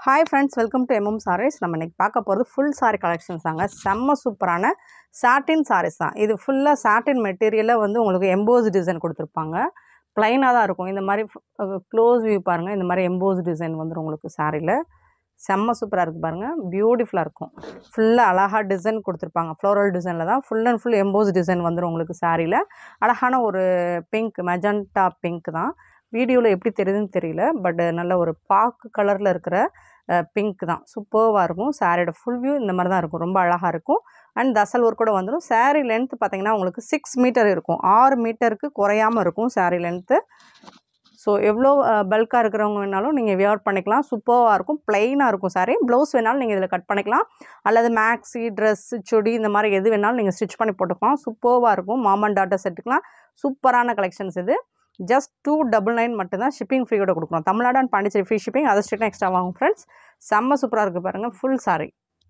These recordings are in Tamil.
hi friends welcome to MM sarees நம்ம இன்னைக்கு பார்க்க போகிறது ஃபுல் saree கலெக்ஷன்ஸ் தாங்க செம்ம சூப்பரான சாட்டின் sarees தான் இது ஃபுல்லாக சாட்டின் மெட்டீரியலில் வந்து உங்களுக்கு எம்போஸ் டிசைன் கொடுத்துருப்பாங்க ப்ளைனாக தான் இருக்கும் இந்த மாதிரி க்ளோஸ் வியூ பாருங்கள் இந்த மாதிரி எம்போஸ் டிசைன் வந்துடும் உங்களுக்கு சாரியில் செம்ம சூப்பராக இருக்குது பாருங்கள் பியூட்டிஃபுல்லாக இருக்கும் ஃபுல்லாக அழகாக டிசைன் கொடுத்துருப்பாங்க ஃப்ளோரல் டிசைனில் தான் full and full emboss design வந்துடும் உங்களுக்கு சாரியில் அழகான ஒரு பிங்க் மெஜண்டா பிங்க் தான் வீடியோவில் எப்படி தெரியுதுன்னு தெரியல பட் நல்ல ஒரு பாக்கு கலரில் இருக்கிற பிங்க் தான் சூப்பர்வாக இருக்கும் சாரியோட ஃபுல் வியூ இந்த மாதிரி தான் இருக்கும் ரொம்ப அழகாக இருக்கும் அண்ட் தசல் ஒர்க் கூட வந்துடும் சாரீ லென்த் பார்த்தீங்கன்னா உங்களுக்கு சிக்ஸ் மீட்டர் இருக்கும் ஆறு மீட்டருக்கு குறையாமல் இருக்கும் சாரீ லென்த்து ஸோ எவ்வளோ பல்காக இருக்கிறவங்க வேணாலும் நீங்கள் வியர் பண்ணிக்கலாம் சூப்பராக இருக்கும் ப்ளைனாக இருக்கும் சாரீ ப்ளவுஸ் வேணாலும் நீங்கள் இதில் கட் பண்ணிக்கலாம் அல்லது மேக்ஸி ட்ரெஸ்ஸு சுடி இந்த மாதிரி எது வேணாலும் நீங்கள் ஸ்டிச் பண்ணி போட்டுக்கலாம் சூப்பராக இருக்கும் மாமன் டாட்டா செட்டுக்கெலாம் சூப்பரான கலெக்ஷன்ஸ் இது ஜஸ்ட் டூ டபுள் நைன் மட்டும்தான் ஷிப்பிங் ஃப்ரீயோட கொடுக்குறோம் Tamil Nadu and Pondicherry free shipping அதை ஸ்ட்ரிக்டாக எக்ஸ்ட்ரா வாங்கும் ஃப்ரெண்ட்ஸ் செம்ம சூப்பராக இருக்குது பாருங்கள் full sari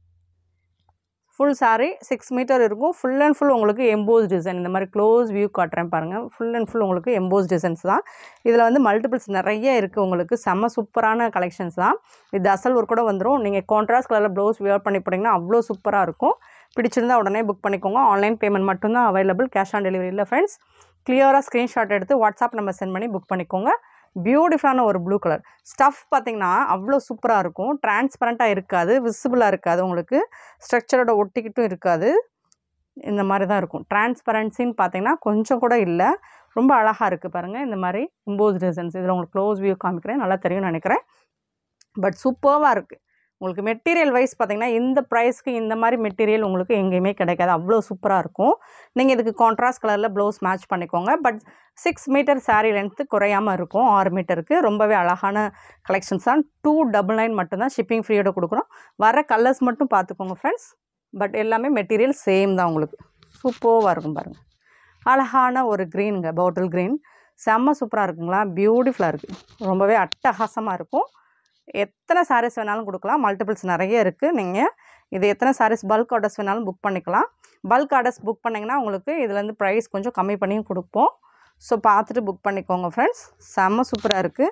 full sari six metre இருக்கும் ஃபுல் அண்ட் ஃபுல் உங்களுக்கு எம்போஸ் டிசைன் இந்த மாதிரி க்ளோஸ் வியூ காட்டுறேன் பாருங்கள் ஃபுல் அண்ட் ஃபுல் உங்களுக்கு எம்போஸ் டிசைன்ஸ் தான் இதில் வந்து மல்டிபிள்ஸ் நிறைய இருக்குது உங்களுக்கு செம்ம சூப்பரான கலெக்ஷன்ஸ் தான் இது அசல் ஒர்க் கூட வந்துடும் நீங்கள் கான்ட்ராஸ்ட் கலரில் ப்ளவுஸ் வியர் பண்ணி போட்டிங்கன்னா அவ்வளோ சூப்பராக இருக்கும் பிடிச்சிருந்தா உடனே புக் பண்ணிக்கோங்க ஆன்லைன் பேமெண்ட் மட்டும்தான் அவைலபிள் கேஷ் ஆன் டெலிவரி இல்லை ஃப்ரெண்ட்ஸ் கிளியராக ஸ்க்ரீன்ஷாட் எடுத்து வாட்ஸ்அப் நம்பர் சென்ட் பண்ணி புக் பண்ணிக்கோங்க பியூட்டிஃபுல்லான ஒரு ப்ளூ கலர் ஸ்டஃப் பார்த்தீங்கன்னா அவ்வளோ சூப்பராக இருக்கும் டிரான்ஸ்பரண்ட்டாக இருக்காது விசிபிளாக இருக்காது உங்களுக்கு ஸ்ட்ரக்சரோட ஒட்டிக்கிட்டும் இருக்காது இந்த மாதிரி தான் இருக்கும் டிரான்ஸ்பரன்சின்னு பார்த்தீங்கன்னா கொஞ்சம் கூட இல்லை ரொம்ப அழகாக இருக்குது பாருங்கள் இந்த மாதிரி இம்போஸ் டிசைன்ஸ் இதில் உங்களுக்கு க்ளோஸ் வியூ காமிக்கிறேன் நல்லா தெரியும்னு நினைக்கிறேன் பட் சூப்பராக இருக்குது உங்களுக்கு மெட்டீரியல் வைஸ் பார்த்தீங்கன்னா இந்த ப்ரைஸ்க்கு இந்த மாதிரி மெட்டீரியல் உங்களுக்கு எங்கேயுமே கிடைக்காது அவ்வளோ சூப்பராக இருக்கும் நீங்கள் இதுக்கு கான்ட்ராஸ்ட் கலரில் ப்ளவுஸ் மேட்ச் பண்ணிக்கோங்க but six metre saree length குறையாமல் இருக்கும் ஆறு மீட்டருக்கு ரொம்பவே அழகான கலெக்ஷன்ஸ் தான் டூ டபுள் நைன் மட்டும்தான் ஷிப்பிங் ஃப்ரீயோட கொடுக்குறோம் வர கலர்ஸ் மட்டும் பார்த்துக்கோங்க ஃப்ரெண்ட்ஸ் பட் எல்லாமே மெட்டீரியல் சேம் தான் உங்களுக்கு சூப்பராக இருக்கும் பாருங்கள் அழகான ஒரு க்ரீனுங்க பாட்டில் க்ரீன் செம்ம சூப்பராக இருக்குங்களா பியூட்டிஃபுல்லாக இருக்குது ரொம்பவே அட்டகாசமாக இருக்கும் எத்தனை சாரீஸ் வேணாலும் கொடுக்கலாம் மல்டிபிள்ஸ் நிறைய இருக்குது நீங்கள் இது எத்தனை சாரீஸ் பல்க் ஆர்டர்ஸ் வேணாலும் புக் பண்ணிக்கலாம் பல்க் ஆர்டர்ஸ் புக் பண்ணிங்கன்னா உங்களுக்கு இதுலேருந்து ப்ரைஸ் கொஞ்சம் கம்மி பண்ணியும் கொடுப்போம் ஸோ பார்த்துட்டு புக் பண்ணிக்கோங்க ஃப்ரெண்ட்ஸ் செம்ம சூப்பராக இருக்குது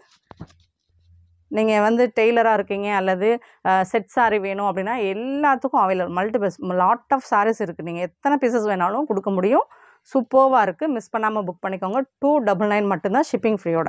நீங்கள் வந்து டெய்லராக இருக்கீங்க அல்லது செட் சாரீ வேணும் அப்படின்னா எல்லாத்துக்கும் available multiples lot of sarees இருக்குது நீங்கள் எத்தனை பீசஸ் வேணாலும் கொடுக்க முடியும் சூப்பர்வாக இருக்குது மிஸ் பண்ணாமல் புக் பண்ணிக்கோங்க டூ டபுள் நைன் மட்டும்தான் ஷிப்பிங் ஃப்ரீயோட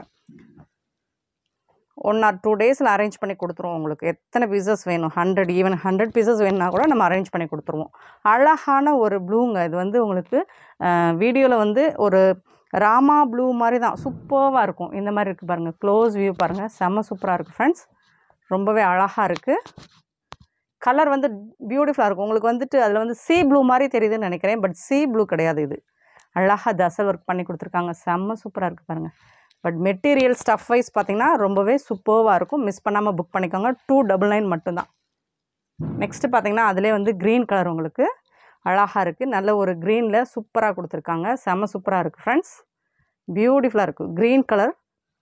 ஒன் ஆர் டூ டேஸில் அரேஞ்ச் பண்ணி கொடுத்துருவோம் உங்களுக்கு எத்தனை பீசஸ் வேணும் ஹண்ட்ரட் ஈவன் ஹண்ட்ரட் பீசஸ் வேணும்னா கூட நம்ம அரேஞ்ச் பண்ணி கொடுத்துருவோம் அழகான ஒரு ப்ளூங்க இது வந்து உங்களுக்கு வீடியோவில் வந்து ஒரு ராமா ப்ளூ மாதிரி தான் சூப்பராக இருக்கும் இந்த மாதிரி இருக்குது பாருங்கள் க்ளோஸ் வியூ பாருங்கள் செம்ம சூப்பராக இருக்குது ஃப்ரெண்ட்ஸ் ரொம்பவே அழகாக இருக்குது கலர் வந்து பியூட்டிஃபுல்லாக இருக்கும் உங்களுக்கு வந்துட்டு அதில் வந்து சி ப்ளூ மாதிரி தெரியுதுன்னு நினைக்கிறேன் பட் சி ப்ளூ கிடையாது இது அழகாக தசல் ஒர்க் பண்ணி கொடுத்துருக்காங்க செம்ம சூப்பராக இருக்குது பாருங்கள் பட் மெட்டீரியல் ஸ்டஃப் வைஸ் பார்த்தீங்கன்னா ரொம்பவே சூப்பர்வாக இருக்கும் மிஸ் பண்ணாமல் புக் பண்ணிக்கோங்க டூ டபுள் நைன் மட்டும்தான் நெக்ஸ்ட்டு பார்த்தீங்கன்னா அதிலே வந்து க்ரீன் கலர் உங்களுக்கு அழகாக இருக்குது நல்ல ஒரு க்ரீனில் சூப்பராக கொடுத்துருக்காங்க செம்ம சூப்பராக இருக்குது ஃப்ரெண்ட்ஸ் பியூட்டிஃபுல்லாக இருக்குது க்ரீன் கலர்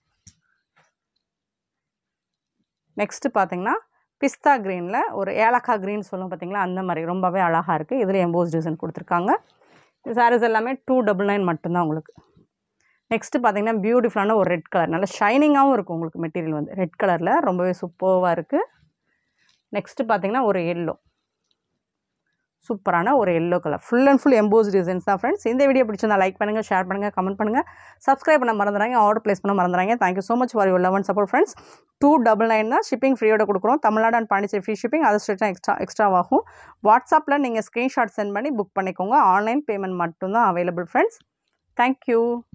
நெக்ஸ்ட்டு பார்த்தீங்கன்னா பிஸ்தா க்ரீனில் ஒரு ஏலக்காய் க்ரீன் சொல்லுவோம் பார்த்தீங்களா அந்த மாதிரி ரொம்பவே அழகாக இருக்குது இதில் எம்போஸ் டிசைன் கொடுத்துருக்காங்க சாரீஸ் எல்லாமே டூ டபுள் நைன் மட்டும்தான் உங்களுக்கு நெக்ஸ்ட்டு பார்த்தீங்கன்னா பியூட்டிஃபுல்லான ஒரு ரெட் கலர் நல்லா ஷைனிங்காகவும் இருக்கும் உங்களுக்கு மெட்டீரியல் வந்து ரெட் கலரில் ரொம்பவே சூப்பராக இருக்குது நெக்ஸ்ட்டு பார்த்தீங்கன்னா ஒரு எல்லோ சூப்பரான ஒரு yellow colour full and full EMBOSS designs தான் ஃப்ரெண்ட்ஸ் இந்த வீடியோ பிடிச்சிருந்தா லைக் பண்ணுங்கள் ஷேர் பண்ணுங்கள் கமெண்ட் பண்ணுங்கள் சப்ஸ்கிரைப் பண்ண மறந்துறாங்க ஆர்டர் ப்ளேஸ் பண்ண மறந்துறாங்க thank you so much for your love and support friends two double nine தான் ஷிப்பிங் ஃப்ரீயோட கொடுக்குறோம் Tamil Nadu and Pondicherry free shipping அது ஸ்ட்ரெச்சாக எக்ஸ்ட்ரா எக்ஸ்ட்ராவாகும் வாட்ஸ்அப்பில் நீங்கள் ஸ்க்ரீன்ஷாட் சென்ட் பண்ணி புக் பண்ணிக்கோங்க ஆன்லைன் பேமெண்ட் மட்டும்தான் அவைலபிள் ஃப்ரெண்ட்ஸ் தேங்க்யூ